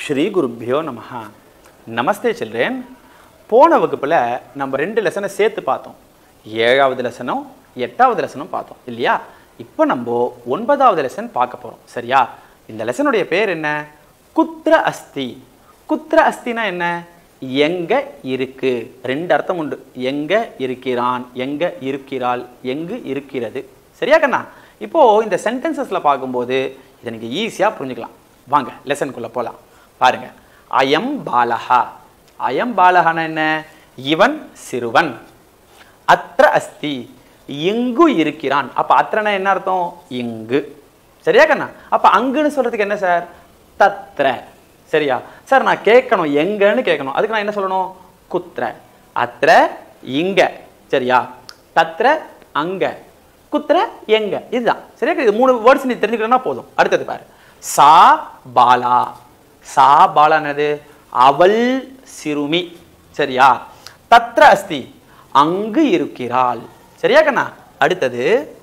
ஸ்ரீ குருப்பியோ நமஹ நமஸ்தே சில்ட்ரன் போன வகுப்பில் நம்ம ரெண்டு லெசனை சேர்த்து பார்த்தோம் ஏழாவது லெசனும் எட்டாவது லெசனும் பார்த்தோம் இல்லையா இப்போ நம்ம ஒன்பதாவது லெசன் பார்க்க போகிறோம் சரியா இந்த லெசனுடைய பேர் என்ன குத்ர அஸ்தி குத்ர அஸ்தினா என்ன எங்க இருக்கு ரெண்டு அர்த்தம் உண்டு எங்க இருக்கிறான் எங்க இருக்கிறாள் எங்கு இருக்கிறது சரியா கண்ணா இப்போ இந்த சென்டென்சஸ்ல பார்க்கும்போது இதை நீங்க ஈஸியா புரிஞ்சுக்கலாம் வாங்க லெசனுக்குள்ள போலாம் பாருங்க அயம் பாலஹா அயம் பாலஹானா என்ன இவன் சிறுவன் அத்ர அஸ்தி இங்கு இருக்கிறான் அப்ப அத்ரனா என்ன அர்த்தம் இங்கு சரியா கண்ணா அப்ப அங்குன்னு சொல்றதுக்கு என்ன சார் தத்ர சரியா சார் நான் கேட்கணும் எங்கன்னு கேட்கணும் அதுக்கு நான் என்ன சொல்லணும் குத்ர அத்ர இங்க சரியா தத்ர அங்க குத்ர எங்க இதுதான் சரியா இது மூணு வேர்ட்ஸ் நீ தெரிஞ்சுக்கணும்னா போதும் அடுத்தது பாரு சா பாலா சா பாலானது அவள் சிறுமி சரியா தத்ர அஸ்தி அங்கு இருக்கிறாள் சரியா கண்ணா அடுத்தது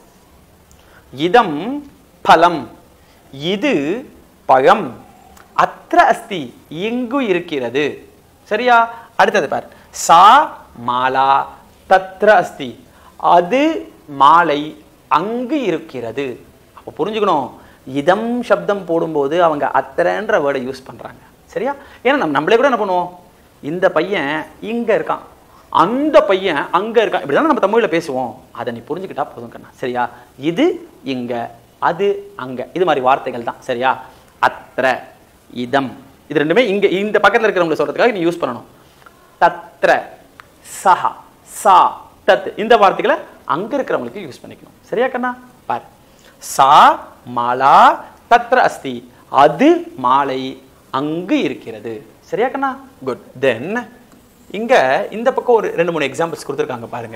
இதம் பலம் இது பழம் அத்ர அஸ்தி இங்கு இருக்கிறது சரியா அடுத்தது பார் சா மாலா தத்ர அஸ்தி அது மாலை அங்கு இருக்கிறது அப்போ புரிஞ்சுக்கணும் இதம் சப்தம் போடும்போது அவங்க அத்திரன்ற வேர்டை யூஸ் பண்றாங்க சரியா ஏன்னா நம்ம நம்மளே கூட என்ன பண்ணுவோம் இந்த பையன் இங்க இருக்கான் அந்த பையன் அங்க இருக்கான் இப்படிதான் நம்ம தமிழ்ல பேசுவோம் அதை நீ புரிஞ்சுக்கிட்டா போதும் கண்ணா சரியா இது இங்க அது அங்க இது மாதிரி வார்த்தைகள் தான் சரியா அத்திர இதம் இது ரெண்டுமே இங்க இந்த பக்கத்துல இருக்கிறவங்களை சொல்றதுக்காக நீ யூஸ் பண்ணணும் தத்ர சஹ சா தத் இந்த வார்த்தைகளை அங்க இருக்கிறவங்களுக்கு யூஸ் பண்ணிக்கணும் சரியா கண்ணா பாரு சா மாலா தத்ர அஸ்தி அது மாலை அங்கு இருக்கிறது சரியா கண்ணா குட் தென் இங்க இந்த பக்கம் ஒரு ரெண்டு மூணு எக்ஸாம்பிள்ஸ் கொடுத்துருக்காங்க பாருங்க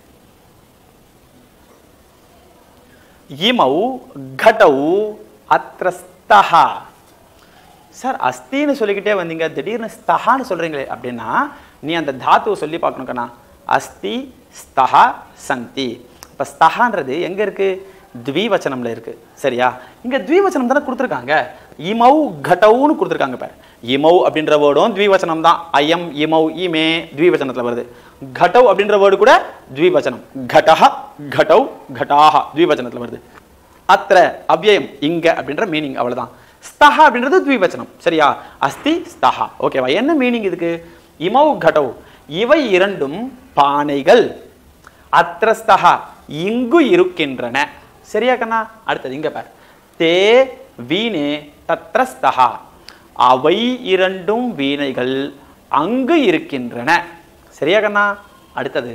இமௌ கடௌ அத்ர ஸ்தஹா சார் அஸ்தின்னு சொல்லிக்கிட்டே வந்தீங்க திடீர்னு ஸ்தஹான்னு சொல்றீங்களே அப்படின்னா நீ அந்த தாத்துவை சொல்லி பார்க்கணும் கண்ணா அஸ்தி ஸ்தஹா சந்தி இப்போ ஸ்தஹான்றது எங்க இருக்கு த்விவச்சனம்ல இருக்கு சரியா இங்க த்விவச்சனம் தானே கொடுத்துருக்காங்க இமௌ கடவுன்னு கொடுத்துருக்காங்க பாரு இமௌ அப்படின்ற வேர்டும் த்விவச்சனம் தான் அயம் இமௌ இமே த்விவச்சனத்துல வருது கடவ் அப்படின்ற வேர்டு கூட த்விவச்சனம் கடஹ கடௌ கடாஹ த்விவச்சனத்துல வருது அத்திர அவ்யயம் இங்க அப்படின்ற மீனிங் அவ்வளவுதான் ஸ்தஹா அப்படின்றது த்விவச்சனம் சரியா அஸ்தி ஸ்தஹா ஓகேவா என்ன மீனிங் இதுக்கு இமௌ கடௌ இவை இரண்டும் பானைகள் அத்ரஸ்தஹா இங்கு இருக்கின்றன சரியா கண்ணா அடுத்தது இங்க பார் தே வீணே தத்ரஸ்தஹா அவை இரண்டும் வீணைகள் அங்கு இருக்கின்றன சரியா கண்ணா அடுத்தது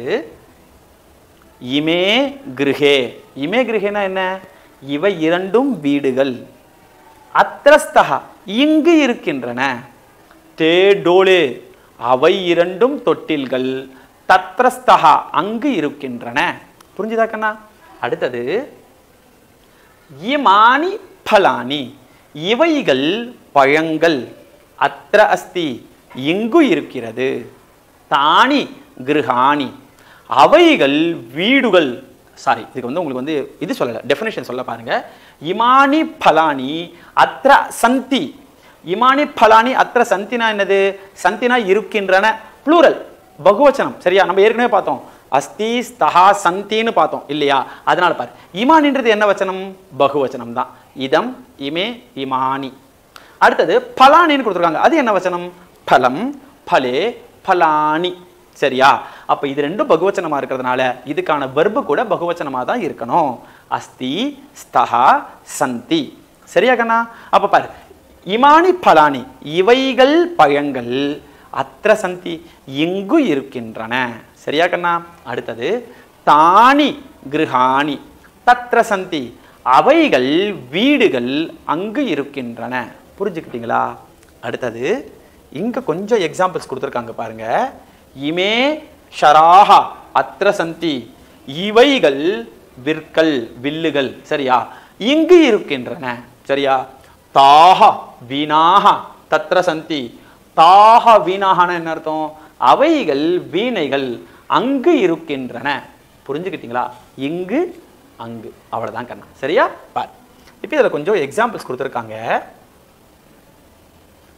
இமே கிருஹே இமே கிருஹேனா என்ன இவை இரண்டும் வீடுகள் அத்ரஸ்தகா இங்கு இருக்கின்றன தே டோலே அவை இரண்டும் தொட்டில்கள் தத்ரஸ்தகா அங்கு இருக்கின்றன புரிஞ்சுதா கண்ணா அடுத்தது இமானி பலானி இவைகள் பழங்கள் அத்ர அஸ்தி இங்கு இருக்கிறது தானி கிருஹாணி அவைகள் வீடுகள் சாரி இதுக்கு வந்து உங்களுக்கு வந்து இது சொல்லலை டெஃபினேஷன் சொல்ல பாருங்க இமானி பலானி அத்ர சந்தி இமானி பலானி அத்ர சந்தினா என்னது சந்தினா இருக்கின்றன ப்ளூரல் பகுவச்சனம் சரியா நம்ம ஏற்கனவே பார்த்தோம் அஸ்தி ஸ்தஹா சந்தின்னு பார்த்தோம் இல்லையா அதனால பாரு இமானின்றது என்ன வச்சனம் பகுவச்சனம் தான் இதம் இமே இமானி அடுத்தது பலானின்னு கொடுத்துருக்காங்க அது என்ன வச்சனம் பலம் பலே பலானி சரியா அப்ப இது ரெண்டும் பகுவச்சனமா இருக்கிறதுனால இதுக்கான வெர்பு கூட பகுவச்சனமா தான் இருக்கணும் அஸ்தி ஸ்தஹா சந்தி சரியா கண்ணா அப்ப பாரு இமானி பலானி இவைகள் பழங்கள் அத்திர சந்தி இங்கு இருக்கின்றன சரியா கண்ணா அடுத்தது தானி கிருஹாணி தத்ர சந்தி அவைகள் வீடுகள் அங்கு இருக்கின்றன புரிஞ்சுக்கிட்டீங்களா அடுத்தது இங்க கொஞ்சம் எக்ஸாம்பிள்ஸ் கொடுத்துருக்காங்க பாருங்க இமே ஷராஹா அத்திர சந்தி இவைகள் விற்கள் வில்லுகள் சரியா இங்கு இருக்கின்றன சரியா தாஹ வீணாக தத்ர சந்தி தாஹ வீணாகன என்ன அர்த்தம் அவைகள் வீணைகள் அங்கு இருக்கின்றன புரிஞ்சுக்கிட்டீங்களா இங்கு அங்கு அவ்வளவுதான் கண்ணா சரியா பார் இப்போ இதில் கொஞ்சம் எக்ஸாம்பிள்ஸ் கொடுத்துருக்காங்க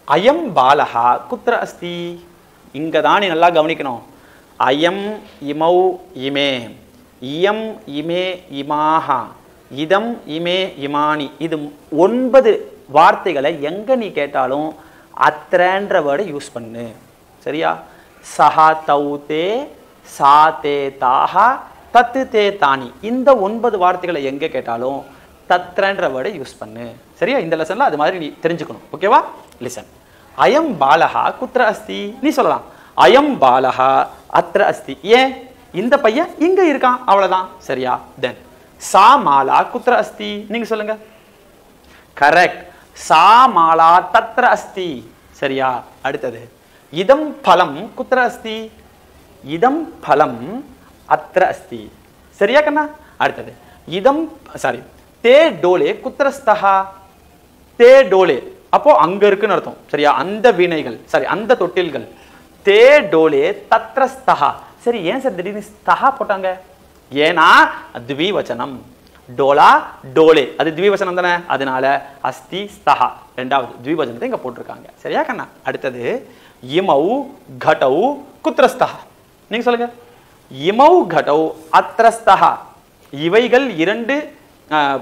அயம் பாலகா குத்திர அஸ்தி இங்க தான் நீ நல்லா கவனிக்கணும் அயம் இமௌ இமே இயம் இமே இமாஹா இதம் இமே இமானி இது ஒன்பது வார்த்தைகளை எங்க நீ கேட்டாலும் அத்திரன்ற வேர்டை யூஸ் பண்ணு சரியா சஹா தௌ தே சா தே தாஹா தத்து தே தானி இந்த ஒன்பது வார்த்தைகளை எங்க கேட்டாலும் தத்ரன்ற வேர்டை யூஸ் பண்ணு சரியா இந்த லெசன்ல அது மாதிரி நீ தெரிஞ்சுக்கணும் ஓகேவா லிசன் அயம் பாலகா குத்திர அஸ்தி நீ சொல்லலாம் அயம் பாலகா அத்திர அஸ்தி ஏன் இந்த பையன் இங்க இருக்கான் அவ்வளவுதான் சரியா தென் சா மாலா குத்திர அஸ்தி நீங்க சொல்லுங்க கரெக்ட் சா மாலா தத்ர அஸ்தி சரியா அடுத்தது இதம் பலம் குத்திர அஸ்தி இதம் பலம் அத்திர அஸ்தி சரியா கண்ணா அடுத்தது இதம் சாரி தே டோலே குத்திரஸ்தகா தே டோலே அப்போ அங்க இருக்குன்னு அர்த்தம் சரியா அந்த வீணைகள் சாரி அந்த தொட்டில்கள் தே டோலே தத்ரஸ்தகா சரி ஏன் சார் திடீர்னு ஸ்தகா போட்டாங்க ஏன்னா த்விவச்சனம் டோலா டோலே அது த்விவசனம் தானே அதனால அஸ்தி ஸ்தகா ரெண்டாவது த்விவச்சனத்தை இங்க போட்டிருக்காங்க சரியா கண்ணா அடுத்தது இமௌ கடௌ குத்திரஸ்தகா நீங்க சொல்லுங்க இமௌ கடௌ அத்திரஸ்தகா இவைகள் இரண்டு ஆஹ்,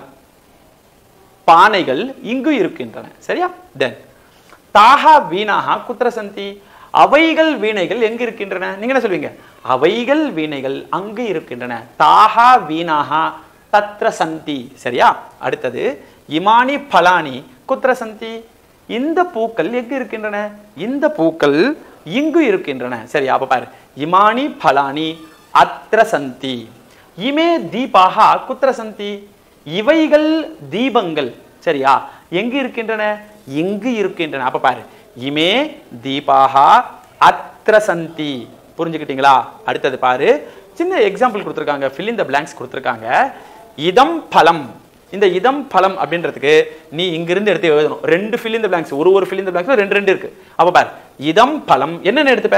பானைகள் இங்கு இருக்கின்றன சரியா தென் தாஹா வீணாக குத்திர சந்தி அவைகள் வீணைகள் எங்கு இருக்கின்றன நீங்க என்ன சொல்வீங்க அவைகள் வீணைகள் அங்கு இருக்கின்றன தாஹா வீணாக தத்ர சந்தி சரியா அடுத்தது இமானி பலானி குத்திர சந்தி இந்த பூக்கள் எங்கு இருக்கின்றன இந்த பூக்கள் இங்கு இருக்கின்றன சரியா அப்ப பாரு இமானி பலானி அத்திர சந்தி இமே தீபாகா குத்திர சந்தி இவைகள் தீபங்கள் சரியா எங்கு இருக்கின்றன இங்கு இருக்கின்றன அப்ப பாரு இமே தீபாகா அத்திர சந்தி புரிஞ்சுக்கிட்டீங்களா அடுத்தது பாரு சின்ன எக்ஸாம்பிள் கொடுத்துருக்காங்க fill in the blanks கொடுத்துருக்காங்க இதம் பலம் இந்த இதம் பலம் அப்படின்றதுக்கு நீ இங்கிருந்து எடுத்து எழுதணும் ரெண்டு fill in the blanks ஒரு ஒரு fill in the blanks ரெண்டு ரெண்டு இருக்கு அப்ப பாரு இதம் பலம் என்னென்ன எடுத்துப்ப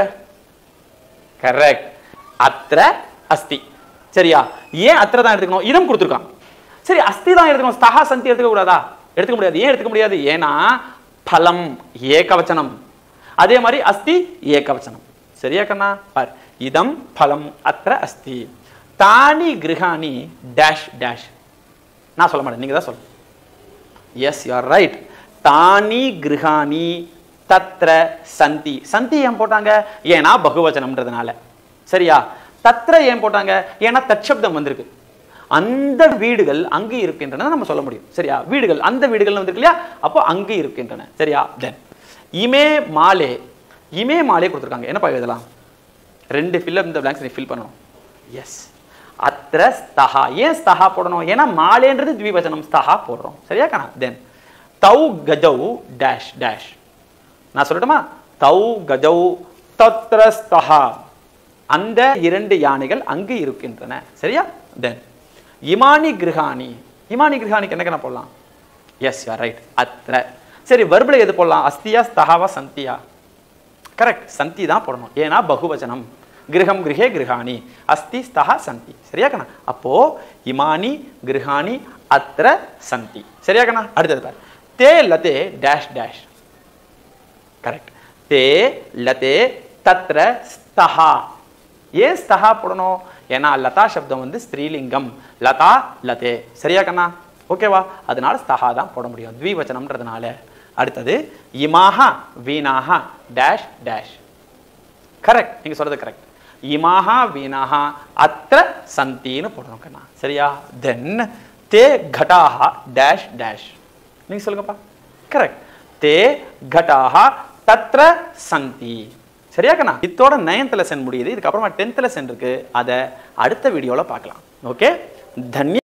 கரெக்ட் அத்திர அஸ்தி சரியா ஏன் அத்திர தான் எடுத்துக்கணும் இதம் கொடுத்துருக்கான் சரி அஸ்தி தான் எடுத்துக்கணும் ஸ்தகா சந்தி எடுத்துக்க கூடாதா எடுத்துக்க முடியாது ஏன் எடுத்துக்க முடியாது ஏன்னா பலம் ஏகவச்சனம் அதே மாதிரி அஸ்தி ஏகவச்சனம் சரியா கண்ணா பார் இதம் பலம் அத்திர அஸ்தி தானி கிரகாணி டேஷ் டேஷ் நான் சொல்ல மாட்டேன் நீங்க தான் சொல்லணும் எஸ் யூஆர் ரைட் தானி கிரகாணி தத்ர சந்தி சந்தி ஏன் போட்டாங்க ஏன்னா பகுவச்சனம்ன்றதுனால சரியா தத்ர ஏன் போட்டாங்க ஏன்னா தற்சப்தம் வந்திருக்கு அந்த வீடுகள் அங்கு இருக்கின்றன நம்ம சொல்ல முடியும் சரியா வீடுகள் அந்த வீடுகள் வந்திருக்கு இல்லையா அப்போ அங்கு இருக்கின்றன சரியா தென் இமே மாலே இமே மாலே கொடுத்துருக்காங்க என்னப்பா எழுதலாம் ரெண்டு ஃபில்லப் இந்த பிளாங்க்ஸ் நீ ஃபில் பண்ணணும் எஸ் அத்திர ஸ்தஹா ஏன் ஸ்தஹா போடணும் ஏன்னா மாலேன்றது த்விவச்சனம் ஸ்தஹா போடுறோம் சரியா கணா தென் தௌ கஜௌ டேஷ் டேஷ் நான் சொல்லட்டுமா தௌ கஜௌ தத்ர ஸ்தஹா அந்த இரண்டு யானைகள் அங்கு இருக்கின்றன சரியா தென் இமானி கிரகாணி இமானி கிரகாணிக்கு என்ன கணக்கு போடலாம் எஸ் யூ ரைட் அத்திர சரி வர்பல எது போடலாம் அஸ்தியா ஸ்தஹாவா சந்தியா கரெக்ட் சந்தி தான் போடணும் ஏன்னா பகுவச்சனம் கிரகம் கிரகே கிரகாணி அஸ்தி ஸ்தஹா சந்தி சரியா கண்ணா அப்போ இமானி கிரகாணி அத்திர சந்தி சரியா கண்ணா அடுத்தது பாரு தே லதே டேஷ் டேஷ் கரெக்ட் தே லதே தத்ர ஸ்தஹா ஏன் ஸ்தஹா போடணும் ஏன்னா லதா சப்தம் வந்து ஸ்திரீலிங்கம் லதா லதே சரியா கண்ணா ஓகேவா அதனால ஸ்தஹா தான் போட முடியும் த்விவச்சனம்ன்றதுனால அடுத்தது இமாஹா வீணாஹா டேஷ் டேஷ் கரெக்ட் நீங்க சொல்றது கரெக்ட் இமாஹா வீணாஹா அத்திர சந்தின்னு போடணும் கண்ணா சரியா தென் தே கட்டாஹா டேஷ் டேஷ் நீங்க சொல்லுங்கப்பா கரெக்ட் தே கட்டாஹா தத்ர சந்தி சரியா கண்ணா இத்தோட நைன்த் லெசன் முடியுது இதுக்கப்புறமா டென்த் லெசன் இருக்கு அதை அடுத்த வீடியோல பார்க்கலாம் ஓகே தன்ய